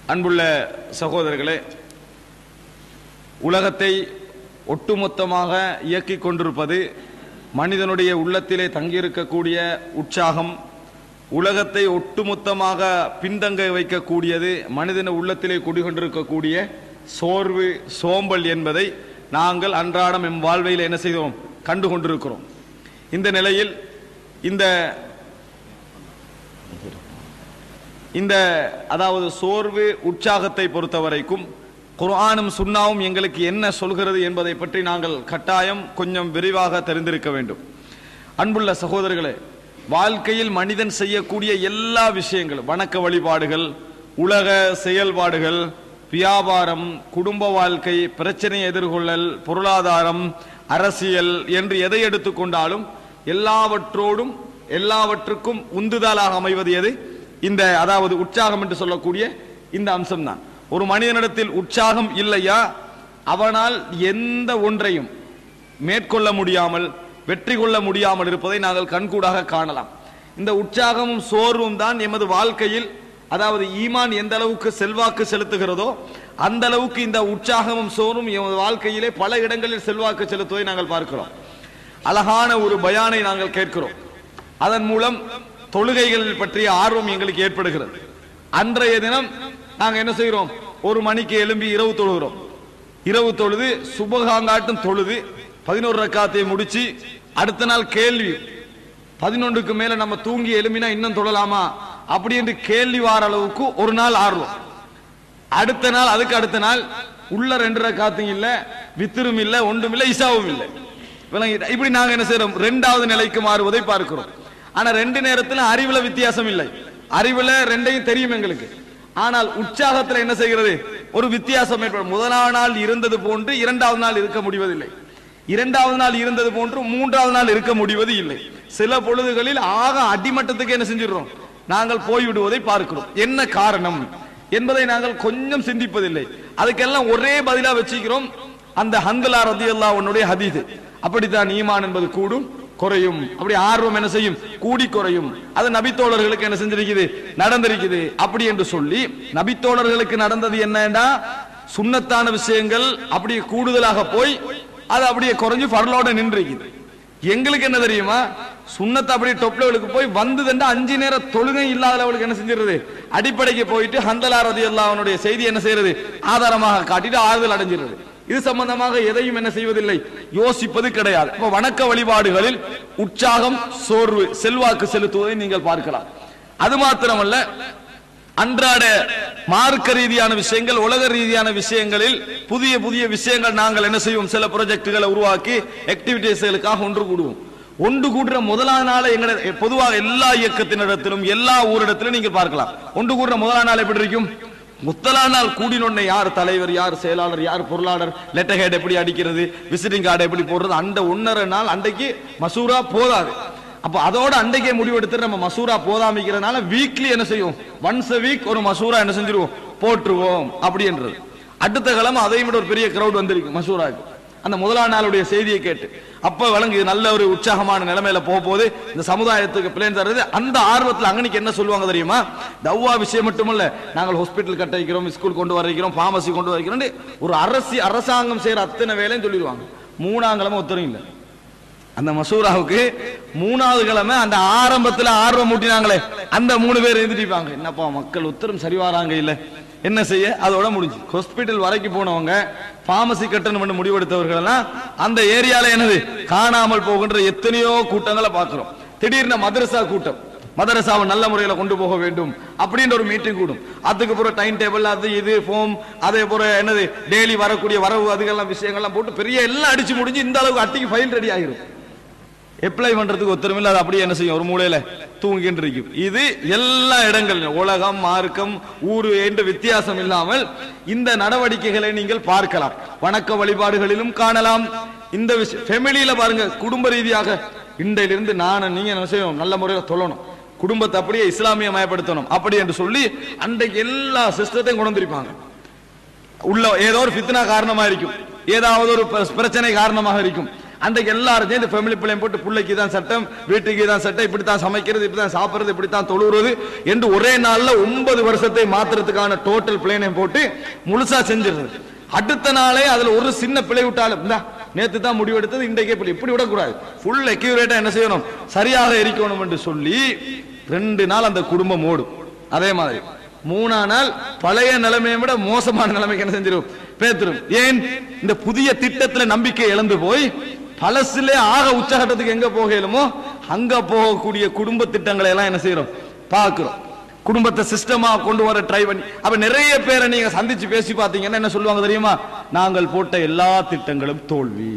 அன்புள்ள சகோதரர்களே உலகத்தை ஒட்டுமொத்தமாக இயக்கிக் கொண்டிருப்பது மனிதனுடைய உள்ளத்திலே தங்கியிருக்கக்கூடிய உற்சாகம் உலகத்தை ஒட்டுமொத்தமாக பின்தங்க வைக்கக்கூடியது மனிதன உள்ளத்திலே குடிகொண்டிருக்கக்கூடிய சோர்வு சோம்பல் என்பதை நாங்கள் அன்றாடம் எம் வாழ்வையில் என்ன செய்தோம் கண்டு கொண்டிருக்கிறோம் இந்த நிலையில் இந்த இந்த அதாவது சோர்வு உற்சாகத்தை பொறுத்தவரைக்கும் குர்ஆனும் சுன்னாவும் எங்களுக்கு என்ன சொல்கிறது என்பதை பற்றி நாங்கள் கட்டாயம் கொஞ்சம் விரிவாக தெரிந்திருக்க வேண்டும் அன்புள்ள சகோதரர்களே வாழ்க்கையில் மனிதன் செய்யக்கூடிய எல்லா விஷயங்களும் வணக்க வழிபாடுகள் உலக செயல்பாடுகள் வியாபாரம் குடும்ப வாழ்க்கை பிரச்சனையை எதிர்கொள்ளல் பொருளாதாரம் அரசியல் என்று எதை எடுத்துக்கொண்டாலும் எல்லாவற்றோடும் எல்லாவற்றுக்கும் உந்துதலாக அமைவது எது இந்த அதாவது உற்சாகம் என்று சொல்லக்கூடிய இந்த அம்சம்தான் ஒரு மனிதனிடத்தில் உற்சாகம் இல்லையா அவனால் எந்த ஒன்றையும் மேற்கொள்ள முடியாமல் வெற்றி கொள்ள முடியாமல் இருப்பதை நாங்கள் கண்கூடாக காணலாம் இந்த உற்சாகமும் சோர்வும் தான் எமது வாழ்க்கையில் அதாவது ஈமான் எந்த அளவுக்கு செல்வாக்கு செலுத்துகிறதோ அந்த அளவுக்கு இந்த உற்சாகமும் சோர்வும் எமது வாழ்க்கையிலே பல இடங்களில் செல்வாக்கு செலுத்துவதை நாங்கள் பார்க்கிறோம் அழகான ஒரு பயானை நாங்கள் கேட்கிறோம் அதன் மூலம் தொழுகைகள் பற்றிய ஆர்வம் எங்களுக்கு ஏற்படுகிறது அன்றைய தினம் நாங்க என்ன செய்கிறோம் ஒரு மணிக்கு எழும்பி இரவு தொழுகிறோம் இரவு தொழுது சுபகாங்காட்டும் தொழுது பதினோரு ரக்காத்தை முடிச்சு அடுத்த நாள் கேள்வி பதினொன்றுக்கு மேல நம்ம தூங்கி எழும்பினா இன்னும் தொழலாமா அப்படி என்று கேள்வி வார அளவுக்கு ஒரு நாள் ஆர்வம் அடுத்த நாள் அதுக்கு அடுத்த நாள் உள்ள ரெண்டு ரக்காத்தும் இல்ல வித்திரும் இல்ல ஒன்றும் இல்ல இசாவும் இல்ல விளங்கிட்டா? இப்படி நாங்க என்ன செய்யறோம் ரெண்டாவது நிலைக்கு மாறுவதை பார்க்கிறோம் ஆனா ரெண்டு நேரத்துல அறிவுல வித்தியாசம் இல்லை அறிவுல ரெண்டையும் தெரியும் எங்களுக்கு ஆனால் உற்சாகத்துல என்ன செய்கிறது ஒரு வித்தியாசம் ஏற்படும் முதலாவது நாள் இருந்தது போன்று இரண்டாவது நாள் இருக்க முடிவதில்லை இரண்டாவது நாள் இருந்தது போன்று மூன்றாவது நாள் இருக்க முடிவது இல்லை சில பொழுதுகளில் ஆக அடிமட்டத்துக்கு என்ன செஞ்சிடறோம் நாங்கள் போய்விடுவதை பார்க்கிறோம் என்ன காரணம் என்பதை நாங்கள் கொஞ்சம் சிந்திப்பதில்லை அதுக்கெல்லாம் ஒரே பதிலா வச்சுக்கிறோம் அந்த ஹந்தலா ரதியல்லா உன்னுடைய ஹதீது அப்படித்தான் ஈமான் என்பது கூடும் குறையும் அப்படி ஆர்வம் என்ன செய்யும் கூடி குறையும் அது நபித்தோழர்களுக்கு என்ன செஞ்சிருக்குது நடந்திருக்குது அப்படி என்று சொல்லி நபித்தோழர்களுக்கு நடந்தது என்னன்னா சுண்ணத்தான விஷயங்கள் அப்படியே கூடுதலாக போய் அது அப்படியே குறைஞ்சு பரலோட நின்றிருக்குது எங்களுக்கு என்ன தெரியுமா சுண்ணத்தை அப்படியே டொப் லெவலுக்கு போய் வந்ததுண்டா அஞ்சு நேர தொழுகை இல்லாத லெவலுக்கு என்ன செஞ்சிருது அடிப்படைக்கு போயிட்டு ஹந்தலா ரதி அவனுடைய செய்தி என்ன செய்யறது ஆதாரமாக காட்டிட்டு ஆறுதல் அடைஞ்சிருது இது சம்பந்தமாக எதையும் என்ன செய்வதில்லை யோசிப்பது கிடையாது இப்ப வணக்க வழிபாடுகளில் உற்சாகம் சோர்வு செல்வாக்கு செலுத்துவதை நீங்கள் பார்க்கலாம் அது மாத்திரமல்ல அன்றாட மார்க்க ரீதியான விஷயங்கள் உலக ரீதியான விஷயங்களில் புதிய புதிய விஷயங்கள் நாங்கள் என்ன செய்வோம் சில ப்ராஜெக்டுகளை உருவாக்கி ஆக்டிவிட்டிஸ்களுக்காக ஒன்று கூடுவோம் ஒன்று கூடுற முதலாம் நாள் எங்களை பொதுவாக எல்லா இயக்கத்தினிடத்திலும் எல்லா ஊரிடத்திலும் நீங்கள் பார்க்கலாம் ஒன்று கூடுற முதலாம் நாள் எப்படி இருக்கும் முத்தலா நாள் கூடினொன்னை யார் தலைவர் யார் செயலாளர் யார் பொருளாளர் லெட்டர் ஹெட் எப்படி அடிக்கிறது விசிட்டிங் கார்டு எப்படி போடுறது அந்த ஒன்னரை நாள் அன்றைக்கு மசூரா போதாது அப்ப அதோட அன்றைக்கே முடிவெடுத்து நம்ம மசூரா போதாமிக்கிறதுனால வீக்லி என்ன செய்யும் ஒன்ஸ் a வீக் ஒரு மசூரா என்ன செஞ்சிருவோம் போட்டுருவோம் அப்படின்றது அடுத்த கிழமை அதையும் விட ஒரு பெரிய கிரௌட் வந்திருக்கு மசூராக்கு அந்த முதலாம் நாளுடைய செய்தியை கேட்டு அப்ப வழங்கு நல்ல ஒரு உற்சாகமான நிலைமையில போக போது இந்த சமுதாயத்துக்கு பிளேன் தர்றது அந்த ஆர்வத்துல அங்கனிக்கு என்ன சொல்லுவாங்க தெரியுமா தவ்வா விஷயம் மட்டுமல்ல நாங்கள் ஹாஸ்பிட்டல் கட்ட வைக்கிறோம் ஸ்கூல் கொண்டு வர வைக்கிறோம் பார்மசி கொண்டு வர வைக்கிறோம் ஒரு அரசி அரசாங்கம் செய்யற அத்தனை வேலையும் சொல்லிடுவாங்க மூணாம் கிழமை ஒத்தரும் இல்லை அந்த மசூராவுக்கு மூணாவது கிழமை அந்த ஆரம்பத்துல ஆர்வம் மூட்டினாங்களே அந்த மூணு பேர் எழுந்திருப்பாங்க என்னப்பா மக்கள் உத்தரம் சரி வராங்க இல்ல என்ன செய்ய அதோட முடிஞ்சு ஹாஸ்பிட்டல் வரைக்கும் போனவங்க பார்மசி கட்டணம் முடிவெடுத்தவர்கள் எல்லாம் அந்த ஏரியால என்னது காணாமல் போகின்ற எத்தனையோ கூட்டங்களை பார்க்கிறோம் திடீர்னு மதரசா கூட்டம் மதரசாவை நல்ல முறையில் கொண்டு போக வேண்டும் அப்படின்ற ஒரு மீட்டிங் கூடும் அதுக்கு பிறகு டைம் டேபிள் அது இது ஃபோம் அதே போல என்னது டெய்லி வரக்கூடிய வரவு அதுகெல்லாம் விஷயங்கள்லாம் போட்டு பெரிய எல்லாம் அடிச்சு முடிஞ்சு இந்த அளவுக்கு அட்டிக்கு ஃபைல் ரெடி ஆகிரும் அப்ளை பண்றதுக்கு ஒத்தரமில்ல அது அப்படியே என்ன செய்யும் ஒரு மூலையில தூங்கிட்டு இருக்கும் இது எல்லா இடங்களிலும் உலகம் மார்க்கம் ஊரு என்று வித்தியாசம் இல்லாமல் இந்த நடவடிக்கைகளை நீங்கள் பார்க்கலாம் வணக்க வழிபாடுகளிலும் காணலாம் இந்த விஷயம் ஃபெமிலியில பாருங்க குடும்ப ரீதியாக இன்றையிலிருந்து நானும் நீங்க என்ன செய்யணும் நல்ல முறையில் தொழணும் குடும்பத்தை அப்படியே இஸ்லாமிய மயப்படுத்தணும் அப்படி என்று சொல்லி அன்றைக்கு எல்லா சிஸ்டத்தையும் கொண்டு வந்திருப்பாங்க உள்ள ஏதோ ஒரு ஃபித்னா காரணமா இருக்கும் ஏதாவது ஒரு பிர- பிரச்சனை காரணமாக இருக்கும் அன்றைக்கு எல்லாரும் சேர்ந்து ஃபேமிலி பிள்ளையும் போட்டு பிள்ளைக்கு தான் சட்டம் வீட்டுக்கு தான் சட்டம் இப்படி தான் சமைக்கிறது இப்படி தான் சாப்பிடுறது இப்படி தான் தொழுகிறது என்று ஒரே நாள்ல ஒன்பது வருஷத்தை மாத்துறதுக்கான டோட்டல் பிளேனையும் போட்டு முழுசா செஞ்சிருது அடுத்த நாளே அதுல ஒரு சின்ன பிழை விட்டாலும் இந்தா நேத்து தான் முடிவெடுத்தது இன்றைக்கே பிள்ளை இப்படி விடக்கூடாது ஃபுல் அக்யூரேட்டா என்ன செய்யணும் சரியாக இருக்கணும் என்று சொல்லி ரெண்டு நாள் அந்த குடும்பம் ஓடும் அதே மாதிரி மூணா நாள் பழைய நிலைமையை விட மோசமான நிலைமைக்கு என்ன செஞ்சிரும் பேத்துரும் ஏன் இந்த புதிய திட்டத்துல நம்பிக்கை இழந்து போய் பழசுலே ஆக உச்சகட்டத்துக்கு எங்க போகலுமோ அங்க போகக்கூடிய குடும்ப திட்டங்களை எல்லாம் என்ன செய்யறோம் பார்க்கிறோம் குடும்பத்தை சிஸ்டமா கொண்டு வர ட்ரை பண்ணி அப்ப நிறைய பேரை நீங்க சந்திச்சு பேசி பார்த்தீங்கன்னா என்ன சொல்லுவாங்க தெரியுமா நாங்கள் போட்ட எல்லா திட்டங்களும் தோல்வி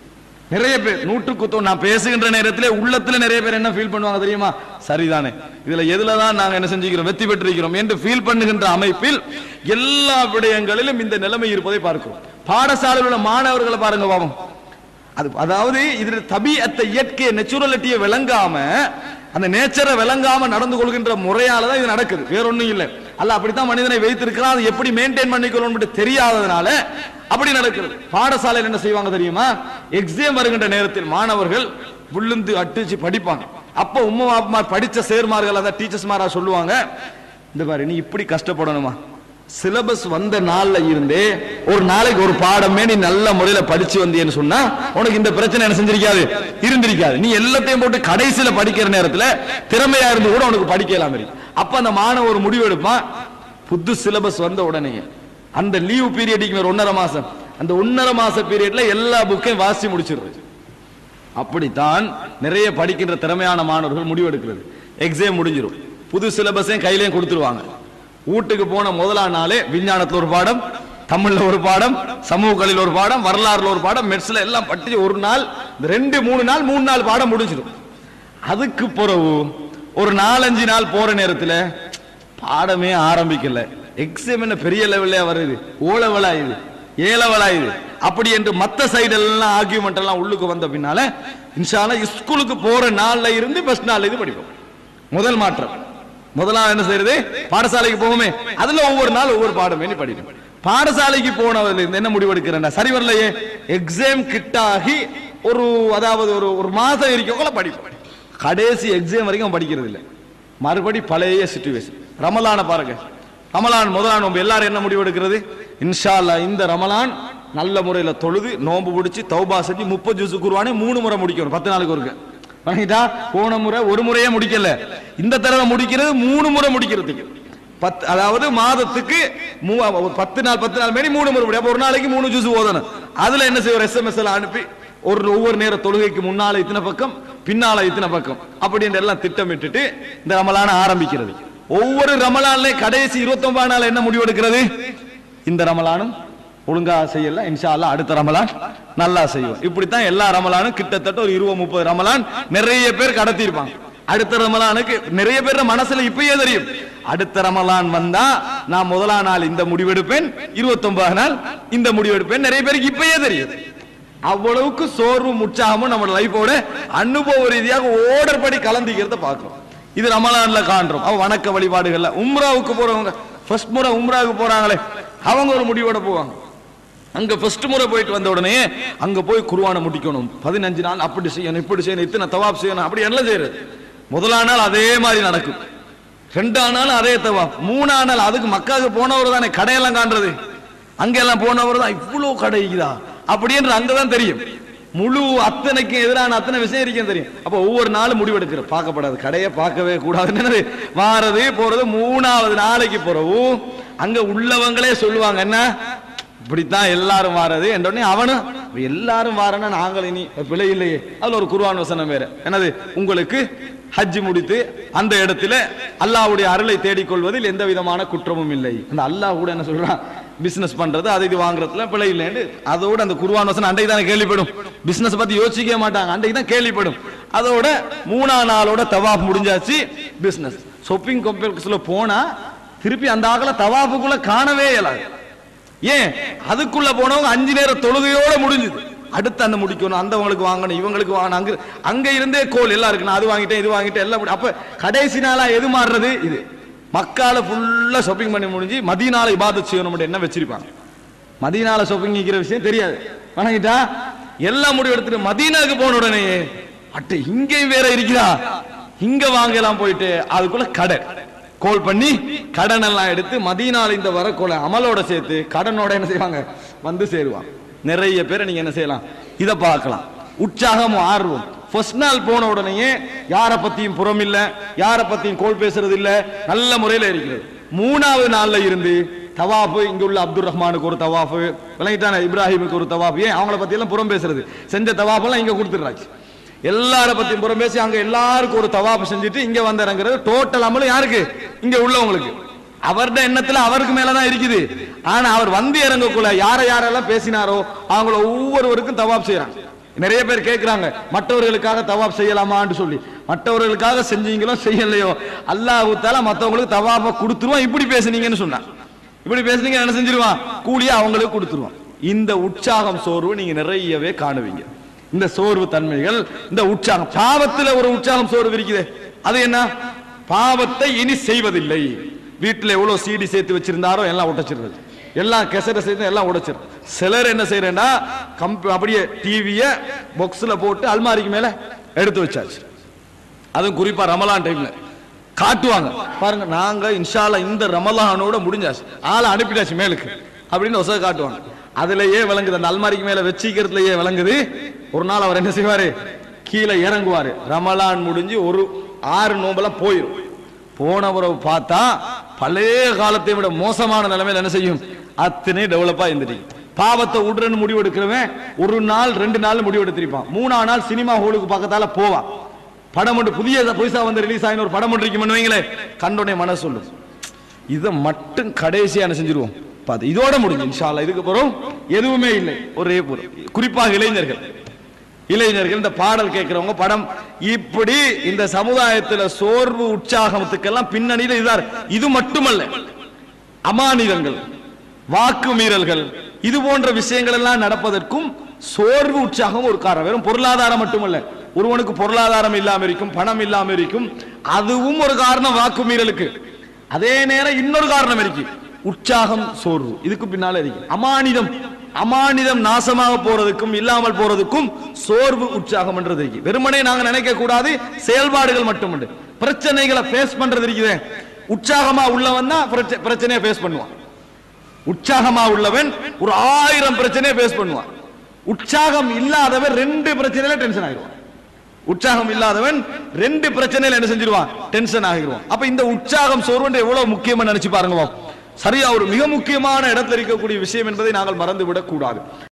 நிறைய பேர் நூற்றுக்கு தோ நான் பேசுகின்ற நேரத்திலே உள்ளத்துல நிறைய பேர் என்ன ஃபீல் பண்ணுவாங்க தெரியுமா சரிதானே இதுல எதுல தான் நாங்க என்ன செஞ்சுக்கிறோம் வெற்றி பெற்றிருக்கிறோம் என்று ஃபீல் பண்ணுகின்ற அமைப்பில் எல்லா விடயங்களிலும் இந்த நிலைமை இருப்பதை பார்க்கிறோம் பாடசாலையில் உள்ள மாணவர்களை பாருங்க பாவம் அது அதாவது இதுல தபியத்தை இயற்கை நெச்சுரலிட்டியை விளங்காம அந்த நேச்சரை விளங்காம நடந்து கொள்கின்ற முறையால தான் இது நடக்குது வேற ஒண்ணும் இல்லை அல்ல அப்படித்தான் மனிதனை வைத்திருக்கிறான் அது எப்படி மெயின்டைன் பண்ணிக்கணும் தெரியாததுனால அப்படி நடக்கிறது பாடசாலையில் என்ன செய்வாங்க தெரியுமா எக்ஸாம் வருகின்ற நேரத்தில் மாணவர்கள் விழுந்து அட்டிச்சு படிப்பாங்க அப்ப உம்மா அப்பா படிச்ச சேர்மார்கள் அந்த டீச்சர்ஸ் மாரா சொல்லுவாங்க இந்த பாரு நீ இப்படி கஷ்டப்படணுமா சிலபஸ் வந்த நாள்ல இருந்தே ஒரு நாளைக்கு ஒரு பாடமே நீ நல்ல முறையில படிச்சு வந்தீன்னு சொன்னா உனக்கு இந்த பிரச்சனை என்ன செஞ்சிருக்காது இருந்திருக்காது நீ எல்லாத்தையும் போட்டு கடைசியில படிக்கிற நேரத்துல திறமையா இருந்து கூட உனக்கு படிக்கலாம் அப்ப அந்த மாணவன் ஒரு முடிவு எடுப்பான் புது சிலபஸ் வந்த உடனே அந்த லீவ் பீரியடுக்கு ஒரு ஒன்னரை மாசம் அந்த ஒன்னரை மாச பீரியட்ல எல்லா புக்கையும் வாசி முடிச்சிடுறது அப்படித்தான் நிறைய படிக்கின்ற திறமையான மாணவர்கள் முடிவெடுக்கிறது எக்ஸாம் முடிஞ்சிடும் புது சிலபஸையும் கையிலையும் கொடுத்துருவாங்க வீட்டுக்கு போன முதலாம் நாளே விஞ்ஞானத்துல ஒரு பாடம் தமிழ்ல ஒரு பாடம் சமூக கலையில் ஒரு பாடம் வரலாறுல ஒரு பாடம் மெட்ஸ்ல எல்லாம் பட்டி ஒரு நாள் இந்த ரெண்டு மூணு நாள் மூணு நாள் பாடம் முடிஞ்சிடும் அதுக்கு பிறகு ஒரு நாலஞ்சு நாள் போற நேரத்துல பாடமே ஆரம்பிக்கல எக்ஸாம் என்ன பெரிய லெவல்ல வருது ஓ லெவல் ஆயுது ஏ லெவல் ஆயுது அப்படி என்று மத்த சைடு எல்லாம் ஆர்கியூமெண்ட் எல்லாம் உள்ளுக்கு வந்த பின்னால இன்ஷால்லா ஸ்கூலுக்கு போற நாள்ல இருந்து ஃபர்ஸ்ட் நாள் இது படிப்போம் முதல் மாற்றம் முதலாம் என்ன செய்யறது பாடசாலைக்கு போவோமே அதுல ஒவ்வொரு நாள் ஒவ்வொரு பாடம் வேண்டி படிக்கணும் பாடசாலைக்கு போனதுல இருந்து என்ன முடிவெடுக்கிறேன் சரி வரலையே எக்ஸாம் கிட்டாகி ஒரு அதாவது ஒரு ஒரு மாசம் இருக்கவங்கள படிப்போம் கடைசி எக்ஸாம் வரைக்கும் அவன் படிக்கிறது இல்லை மறுபடி பழைய சுச்சுவேஷன் ரமலான பாருங்க ரமலான் முதலாம் நோம்பு எல்லாரும் என்ன முடிவு எடுக்கிறது இன்ஷா அல்லாஹ் இந்த ரமலான் நல்ல முறையில தொழுது நோம்பு பிடிச்சி தௌபா செஞ்சு முப்பது ஜூஸ் குருவானே மூணு முறை முடிக்கணும் பத்து நாளுக்கு ஒருக்க வணங்கிட்டா போன முறை ஒரு முறையே முடிக்கல இந்த தடவை முடிக்கிறது மூணு முறை முடிக்கிறதுக்கு பத்து அதாவது மாதத்துக்கு மூ- ஒரு பத்து நாள் பத்து நாள் மாரி மூணு முறை முடி. அப்ப ஒரு நாளைக்கு மூணு ஜூஸ் ஓதணும் அதுல என்ன செய்வோம் எஸ்எம்எஸ் எல்லாம் அனுப்பி ஒரு ஒவ்வொரு நேர தொழுகைக்கு முன்னால இத்தனை பக்கம் பின்னால இத்தனை பக்கம் அப்படின்னு எல்லாம் திட்டமிட்டுட்டு இந்த ரமலான ஆரம்பிக்கிறது ஒவ்வொரு ரமலான்ல கடைசி இருபத்தி ஒன்பது நாள் என்ன முடிவு எடுக்கிறது இந்த ரமலானும் ஒழுங்கா செய்யல இன்ஷா அல்லாஹ் அடுத்த ரமலான் நல்லா செய்வோம் இப்படித்தான் எல்லா ரமலானும் கிட்டத்தட்ட ஒரு இருபது முப்பது ரமலான் நிறைய பேர் கடத்தி இருப்பாங்க அடுத்த ரமலானுக்கு நிறைய பேர் மனசுல இப்பயே தெரியும் அடுத்த ரமலான் வந்தா நான் முதலாம் நாள் இந்த முடிவெடுப்பேன் இருபத்தி ஒன்பது நாள் இந்த முடிவெடுப்பேன் நிறைய பேருக்கு இப்பயே தெரியும் அவ்வளவுக்கு சோர்வும் உற்சாகமும் நம்ம லைஃபோட அனுபவ ரீதியாக ஓடர் படி கலந்திக்கிறத பார்க்கிறோம் இது ரமலான்ல காண்றோம் அவ வணக்க வழிபாடுகள்ல உம்ராவுக்கு போறவங்க ஃபர்ஸ்ட் முறை உம்ராவுக்கு போறாங்களே அவங்க ஒரு முடிவோட போவாங்க அங்க ஃபர்ஸ்ட் முறை போயிட்டு வந்த உடனே அங்க போய் குருவானை முடிக்கணும் பதினஞ்சு நாள் அப்படி செய்யணும் இப்படி செய்யணும் இத்தனை தவாப் செய்யணும் அப்படி எல்லாம் செய்யறது முதலாம் நாள் அதே மாதிரி நடக்கும் ரெண்டாம் நாள் அதே தவாப் மூணாம் நாள் அதுக்கு மக்காவுக்கு போனவர் தானே கடையெல்லாம் காண்றது அங்கெல்லாம் போனவர் தான் இவ்வளவு கடை இருக்குதா அப்படின்ற அங்கதான் தெரியும் முழு அத்தனைக்கும் எதிரான அத்தனை விஷயம் இருக்கும் தெரியும் அப்ப ஒவ்வொரு நாளும் முடிவெடுக்கிற பார்க்கப்படாது கடையை பார்க்கவே கூடாதுன்னு என்னது வாரது போறது மூணாவது நாளைக்கு போறவு அங்க உள்ளவங்களே சொல்லுவாங்க என்ன இப்படித்தான் எல்லாரும் வாரது என்ற உடனே அவனும் "அப்ப எல்லாரும் வாரனா நாங்கள் இனி பிழை இல்லையே அதுல ஒரு குர்ஆன் வசனம் வேற என்னது உங்களுக்கு ஹஜ் முடித்து அந்த இடத்துல அல்லாஹ்வுடைய அருளை தேடிக்கொள்வதில் எந்த விதமான குற்றமும் இல்லை அந்த அல்லாஹ் கூட என்ன சொல்றான் பிசினஸ் பண்றது அது இது வாங்குறதுல பிழை இல்லைன்னு அதோட அந்த குர்ஆன் வசனம் அன்றைக்கு தானே கேள்விப்படும் பிசினஸ் பத்தி யோசிக்கவே மாட்டாங்க அன்றைக்கு தான் கேள்விப்படும் அதோட மூணா நாளோட தவாப் முடிஞ்சாச்சு பிசினஸ் ஷாப்பிங் காம்ப்ளெக்ஸ்ல போனா திருப்பி அந்த ஆகல தவாப்புக்குள்ள காணவே இயலாது ஏன் அதுக்குள்ள போனவங்க அஞ்சு நேர தொழுகையோட முடிஞ்சுது அடுத்து அந்த முடிக்கணும் அந்தவங்களுக்கு வாங்கணும் இவங்களுக்கு வாங்கணும் அங்க அங்க இருந்தே கோல் எல்லாம் இருக்கு நான் அது வாங்கிட்டேன் இது வாங்கிட்டேன் எல்லாம் முடி- அப்ப கடைசி நாளா எது மாறுறது இது மக்கால ஃபுல்லா ஷாப்பிங் பண்ணி முடிஞ்சு மதியனால இபாதத் செய்யணும் என்ன வச்சிருப்பாங்க மதியனால ஷாப்பிங் இருக்கிற விஷயம் தெரியாது வணங்கிட்டா எல்லாம் முடிவு எடுத்துட்டு மதீனாவுக்கு போன உடனே அட்டை இங்கேயும் வேற இருக்குதா இங்க வாங்கலாம் போயிட்டு அதுக்குள்ள கடை கோல் பண்ணி கடன் எல்லாம் எடுத்து மதீனால இந்த வரக்கோல அமலோட சேர்த்து கடனோட என்ன செய்வாங்க வந்து சேருவாங்க நிறைய பேரை நீங்க என்ன செய்யலாம் இதை பார்க்கலாம் உற்சாகம் ஆர்வம் ஃபர்ஸ்ட் நாள் போன உடனேயே யாரை பத்தியும் புறம் இல்ல யாரை பத்தியும் கோல் பேசுறது இல்ல நல்ல முறையில இருக்கிறது மூணாவது நாள்ல இருந்து தவாஃபு இங்க உள்ள அப்துல் ரஹ்மானுக்கு ஒரு தவாஃபு விளங்கிட்டான இப்ராஹிமுக்கு ஒரு தவாஃபு ஏன் அவங்கள பத்தி எல்லாம் புறம் பேசுறது செஞ்ச தவாஃபெல்லாம் இங்க கொடுத்துடுறாச்சு எல்லார பத்தியும் புறம் பேசி அங்க எல்லாருக்கும் ஒரு தவாஃபு செஞ்சுட்டு இங்க வந்து இறங்குறது டோட்டல் அமலும் யாருக்கு இங்க உள்ளவங்களுக்கு அவருடைய எண்ணத்துல அவருக்கு மேலதான் இருக்குது ஆனா அவர் வந்து இறங்கக்குள்ள யாரை யாரெல்லாம் பேசினாரோ அவங்கள ஒவ்வொருவருக்கும் தவாப் செய்யறாங்க நிறைய பேர் கேட்கிறாங்க மற்றவர்களுக்காக தவாப் செய்யலாமான்னு சொல்லி மற்றவர்களுக்காக செஞ்சீங்களோ செய்யலையோ அல்லாஹ் தால மற்றவங்களுக்கு தவாப கொடுத்துருவான் இப்படி பேசுனீங்கன்னு சொன்னான் இப்படி பேசுனீங்க என்ன செஞ்சிருவான் கூலியா அவங்களுக்கு கொடுத்துருவான் இந்த உற்சாகம் சோர்வு நீங்க நிறையவே காணுவீங்க இந்த சோர்வு தன்மைகள் இந்த உற்சாகம் பாவத்துல ஒரு உற்சாகம் சோர்வு இருக்குது அது என்ன பாவத்தை இனி செய்வதில்லை வீட்டுல எவ்வளவு சீடி சேர்த்து வச்சிருந்தாரோ எல்லாம் உடைச்சிருது எல்லாம் கெசரை சேர்த்து எல்லாம் உடைச்சிரும் சிலர் என்ன செய்யறேன்னா கம்ப் அப்படியே டிவிய பாக்ஸ்ல போட்டு அல்மாரிக்கு மேல எடுத்து வச்சாச்சு அதுவும் குறிப்பா ரமலான் டைம்ல காட்டுவாங்க பாருங்க நாங்க இன்ஷால்லா இந்த ரமலானோட முடிஞ்சாச்சு ஆளை அனுப்பிட்டாச்சு மேலுக்கு அப்படின்னு ஒசை காட்டுவாங்க அதுலயே விளங்குது அந்த அல்மாரிக்கு மேல வச்சிக்கிறதுலயே விளங்குது ஒரு நாள் அவர் என்ன செய்வாரு கீழே இறங்குவாரு ரமலான் முடிஞ்சு ஒரு ஆறு நோம்பெல்லாம் போயிடும் போனவரை பார்த்தா பழைய காலத்தை விட மோசமான நிலைமையில என்ன செய்யும் அத்தனை டெவலப்பா இருந்துட்டீங்க பாவத்தை விடுறன்னு முடிவு எடுக்கிறவன் ஒரு நாள் ரெண்டு நாள் முடிவு எடுத்திருப்பான் மூணாம் நாள் சினிமா ஹோலுக்கு பக்கத்தால போவான் படம் ஒன்று புதிய புதுசா வந்து ரிலீஸ் ஆகின ஒரு படம் ஒன்று இருக்குமென்னு வைங்களேன் கண்டோடனே மனசு சொல்லும் இதை மட்டும் கடைசியா என்ன செஞ்சிருவோம் பார்த்து இதோட முடிஞ்சு இன்ஷா அல்லாஹ் இதுக்கு அப்புறம் எதுவுமே இல்லை ஒரே புறம் குறிப்பாக இளைஞர்கள் இளைஞர்கள் இந்த பாடல் கேட்கிறவங்க படம் இப்படி இந்த சமுதாயத்துல சோர்வு உற்சாகத்துக்கெல்லாம் பின்னணியில இதார் இது மட்டுமல்ல அமானிதங்கள் வாக்கு மீறல்கள் இது போன்ற விஷயங்கள் எல்லாம் நடப்பதற்கும் சோர்வு உற்சாகம் ஒரு காரணம் வெறும் பொருளாதாரம் மட்டுமல்ல ஒருவனுக்கு பொருளாதாரம் இல்லாம இருக்கும் பணம் இல்லாம இருக்கும் அதுவும் ஒரு காரணம் வாக்கு மீறலுக்கு அதே நேரம் இன்னொரு காரணம் இருக்கு உற்சாகம் சோர்வு இதுக்கு பின்னால இருக்கு அமானிதம் அமானிதம் நாசமாக போறதுக்கும் இல்லாமல் போறதுக்கும் சோர்வு உற்சாகம் என்றது இருக்கு வெறுமனே நாங்க நினைக்க கூடாது செயல்பாடுகள் மட்டுமன்று பிரச்சனைகளை ஃபேஸ் பண்றது இருக்குது உற்சாகமா உள்ளவன் தான் பிரச்ச- பிரச்சனையை ஃபேஸ் பண்ணுவான் உற்சாகமா உள்ளவன் ஒரு ஆயிரம் பிரச்சனையை ஃபேஸ் பண்ணுவான் உற்சாகம் இல்லாதவன் ரெண்டு பிரச்சனையில டென்ஷன் ஆகிடுவான் உற்சாகம் இல்லாதவன் ரெண்டு பிரச்சனையில என்ன செஞ்சிருவான் டென்ஷன் ஆகிடுவான் அப்ப இந்த உற்சாகம் சோர்வு எவ்வளவு முக்கியமா நினைச்சு பாருங்க சரியா ஒரு மிக முக்கியமான இடத்துல இருக்கக்கூடிய விஷயம் என்பதை நாங்கள் மறந்து விடக் கூடாது